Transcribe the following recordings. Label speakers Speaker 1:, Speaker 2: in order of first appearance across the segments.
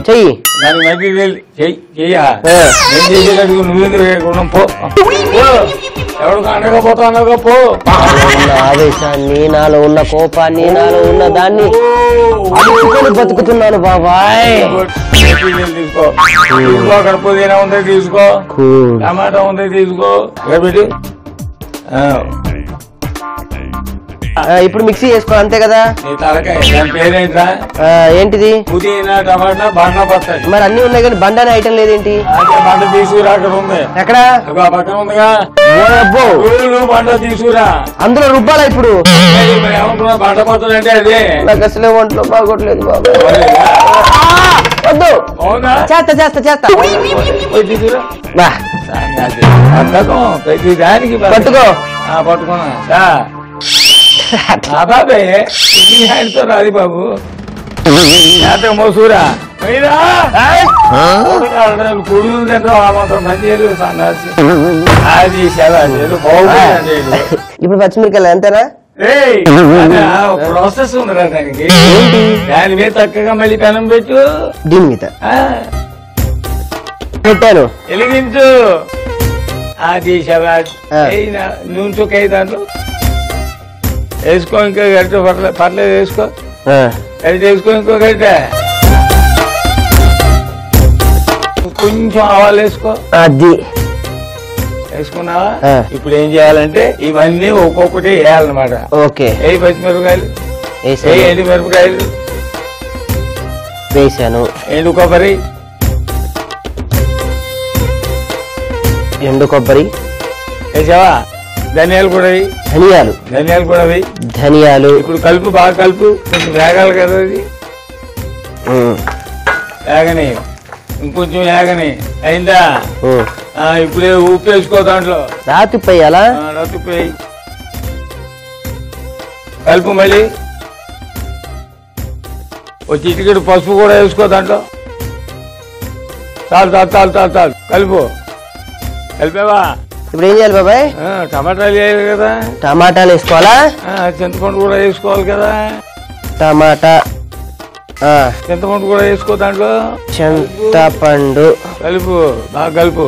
Speaker 1: చెయ్యి
Speaker 2: దానికి మెటీరియల్ చెయ్యి చెయ్యా
Speaker 1: ఆ.
Speaker 2: నేను చేసేటట్టుకు నువ్వెందుకు వేయకుండా పో పో. ఎవడు అనకపోతా అనకపో
Speaker 1: ఉన్న ఆవేశాన్ని నాలో ఉన్న కోపాన్ని నాలో ఉన్న దాన్ని అడుగుకొని బతుకుతున్నాను బాబాయ్
Speaker 2: మెటీరియల్ తీసుకో తీసుకో అక్కడ పుదీనా ఉంది తీసుకో
Speaker 1: కూల్.
Speaker 2: టమాటా ఉంది తీసుకో ఇక్కడ పెట్టు ఆ,
Speaker 1: ఆ, ఇప్పుడు మిక్సీ చేసుకో అంతే కదా
Speaker 2: నీ తలకాయ దాని పేరేంట్రా
Speaker 1: ఆ, ఏంటిది
Speaker 2: పుదీనా టమాటా బండ పత్తాయి
Speaker 1: మరి అన్ని ఉన్నాయి కానీ బండి అనే ఐటమ్ లేదేంటి
Speaker 2: అదే బండ తీసుకురా అక్కడ ఉంది
Speaker 1: ఎక్కడ
Speaker 2: అగో ఆ పక్కన ఉందిగా
Speaker 1: ఓ అబ్బో
Speaker 2: నువ్వు బండ తీసుకురా
Speaker 1: అందులో రుబ్బాలా ఇప్పుడు
Speaker 2: మరి మరి ఏమనుకున్నా బండ పత్రం అంటే అదే
Speaker 1: నాకు అసలే ఒంట్లో బాగోట్లేదు బాబా
Speaker 2: మరి,
Speaker 1: వద్దు
Speaker 2: అవునా
Speaker 1: చేస్తా చేస్తా చేస్తా
Speaker 2: పోయి తీసుకురా
Speaker 1: బా,
Speaker 2: సంగతి. పథకం ప్రతి దానికి పథకం.
Speaker 1: పట్టుకో
Speaker 2: ఆ, పట్టుకున్నా దా. ఆ బాబే ఈ హ్యాండ్తో రాది బాబు జాతక మోసూరా పోయిరా. కుడులు తింటాం ఆ మాత్రం మంచి ఏదో సన్నాసి అది శవ ఏదో బాగుంది
Speaker 1: ఇప్పుడు పచ్చిమిరకాయలు ఎంతేనా
Speaker 2: ప్రాసెస్ ఉందిరా దానికి దాని మీద చక్కగా మళ్ళీ పెనం పెట్టు
Speaker 1: దీని మీద
Speaker 2: ఆ,
Speaker 1: పెట్టాను
Speaker 2: వెలిగించు అది శబాజ్
Speaker 1: ఆ.
Speaker 2: నూనె చుక్క దాంట్లో వేసుకో ఇంకో గరిట పర్లేదు పర్లేదు వేసుకో
Speaker 1: ఆ,
Speaker 2: గరిట వేసుకో ఇంకో గరిట కొంచెం ఆవాలు వేసుకో
Speaker 1: అది
Speaker 2: వేసుకున్నావా
Speaker 1: ఆ.
Speaker 2: ఇప్పుడు ఏం చేయాలంటే ఇవన్నీ ఒక్కొక్కటి వేయాలన్నమాట
Speaker 1: ఓకే
Speaker 2: ఏ పచ్చిమిరపకాయలు ఏ
Speaker 1: వేసాను
Speaker 2: ఎండు మిరపకాయలు
Speaker 1: వేసాను
Speaker 2: ఎండు కొబ్బరి
Speaker 1: ఎండు కొబ్బరి
Speaker 2: వేసావా ధనియాలు కూడా వేయి
Speaker 1: ధనియాలు
Speaker 2: ధనియాలు కూడా వేయి
Speaker 1: ధనియాలు
Speaker 2: ఇప్పుడు కలుపు బాగా కలుపు కొంచెం వేగాలి కదా అది
Speaker 1: ఉమ్,
Speaker 2: వేగని ఇంకొంచెం వేగని అయిందా
Speaker 1: ఉమ్.
Speaker 2: ఆ, ఇప్పుడే ఉప్పు వేసుకో దాంట్లో
Speaker 1: రాతి పొయ్యాలా
Speaker 2: ఆ, రతుప్పు వేయి కలుపు మళ్ళీ ఓ చిటికెడు పసుపు కూడా వేసుకో దాంట్లో చాలు చాలు చాలు చాలు చాలు కలుపు కలిపావా
Speaker 1: ఇప్పుడు ఏం చేయాలి బాబాయ్
Speaker 2: ఆ, టమాటాలు వేయాలి కదా
Speaker 1: టమాటాలు వేసుకోవాలా
Speaker 2: ఆ, చింతపండు కూడా వేసుకోవాలి కదా
Speaker 1: టమాటా ఆ,
Speaker 2: చింతపండు కూడా వేసుకో దాంట్లో
Speaker 1: చింతపండు
Speaker 2: కలుపు బాగా కలుపు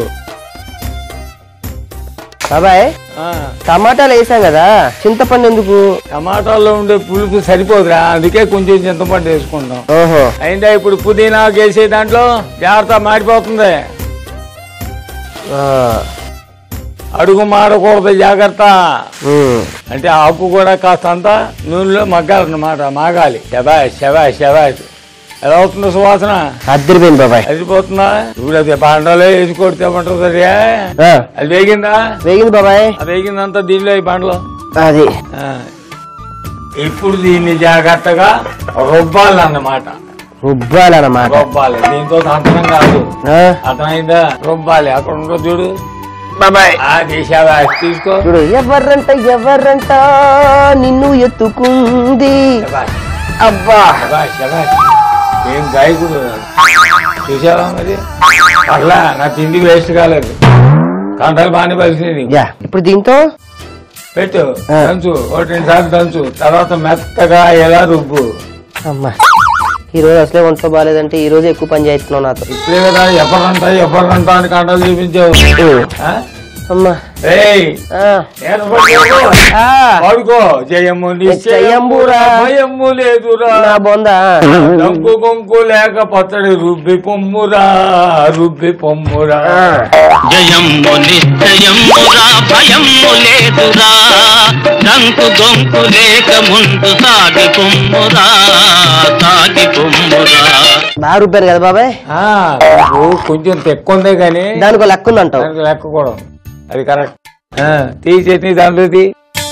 Speaker 1: బాబాయ్
Speaker 2: ఆ,
Speaker 1: టమాటాలు వేసాం కదా చింతపండు ఎందుకు
Speaker 2: టమాటాల్లో ఉండే పులుపు సరిపోదురా అందుకే కొంచెం చింతపండు వేసుకుంటాం
Speaker 1: ఓహో
Speaker 2: అయిందా ఇప్పుడు పుదీనా వేసే దాంట్లో జాగ్రత్త మాడిపోతుంది
Speaker 1: ఆ,
Speaker 2: అడుగు మాడకూడదు జాగ్రత్త
Speaker 1: ఉమ్.
Speaker 2: అంటే ఆకు కూడా కాస్తంత నూనెలో మగ్గాలన్నమాట మాగాలి శబాష్ శబాష్ శబాష్ ఎలా అవుతుందో సువాసన
Speaker 1: అద్దరిపోయింది బాబాయ్
Speaker 2: అదిరిపోతుందా ఇప్పుడు అది పంటలో వేసి కొడితే పంటది
Speaker 1: ఆ,
Speaker 2: అది వేగిందా
Speaker 1: వేగింది బాబాయ్
Speaker 2: అది వేగిందంతా దీనిలో ఈ పంటలో
Speaker 1: అది
Speaker 2: ఆ. ఇప్పుడు దీన్ని జాగ్రత్తగా రుబ్బాలన్నమాట
Speaker 1: రుబ్బాలన్నమాట
Speaker 2: రుబ్బాలి దీంతో తంత్రం కాదు
Speaker 1: ఆ,
Speaker 2: అర్థమైందా రుబ్బాలి అక్కడ ఉండో చూడు బాబాయ్ ఆ దేశావా తీసుకో
Speaker 1: చూడు ఎవర్రంట ఎవర్రంట నిన్ను ఎత్తుకుంది
Speaker 2: శబాష్,
Speaker 1: అబ్బా
Speaker 2: శబాష్, శబాష్. ఏం గాయకుడు చూసావా మరి అట్లా నా తిండి వేస్ట్ కాలేదు కంటలు బాగానే పలిసినాయి
Speaker 1: యా ఇప్పుడు దీంతో
Speaker 2: పెట్టు
Speaker 1: ఆ.
Speaker 2: దంచు ఒకటి రెండు సార్లు దంచు తర్వాత మెత్తగా ఎలా రుబ్బు
Speaker 1: అమ్మా ఈ రోజు అసలే ఒంట్లో బాగాలేదంటే ఈ రోజు ఎక్కువ పని చేస్తున్నావు నాతో
Speaker 2: ఇప్పుడే కదా ఎవరంటా ఎవరంటా అని కంటలు చూపించావు ఆ?
Speaker 1: అమ్మా
Speaker 2: ఏయ్
Speaker 1: ఆ,
Speaker 2: ఏర్పడు.
Speaker 1: ఆ,
Speaker 2: పాడుకో జయము
Speaker 1: జయమురా.
Speaker 2: భయము లేదురా
Speaker 1: నా బొందా
Speaker 2: డంకు గొంకు లేక పచ్చడి రుబ్బి పొమ్మురా రుబ్బి పొమ్మురా
Speaker 1: ఆ,
Speaker 3: జయము నిశ్చయమురా భయము లేదురా డంకు గొంకు లేక ముందు సాగి పొమ్మురా సాగి పొమ్మురా
Speaker 1: బాగా రుబ్బారు కదా బాబాయ్
Speaker 2: ఆ, నువ్వు కొంచెం తెక్కుందే కానీ
Speaker 1: దానికి ఒక లెక్క ఉందంటావు
Speaker 2: దానికి లెక్క కూడా అది కరెక్ట్ ఆ, తీ చట్నీ దాంట్లో తీ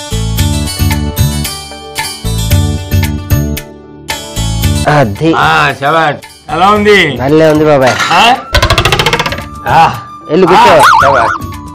Speaker 1: అది
Speaker 2: ఆ, శబాష్ ఎలా ఉంది
Speaker 1: నల్లే ఉంది బాబాయ్
Speaker 2: ఆ? ఆ.
Speaker 1: వెళ్ళి కూర్చో
Speaker 2: ఆ, శబాష్.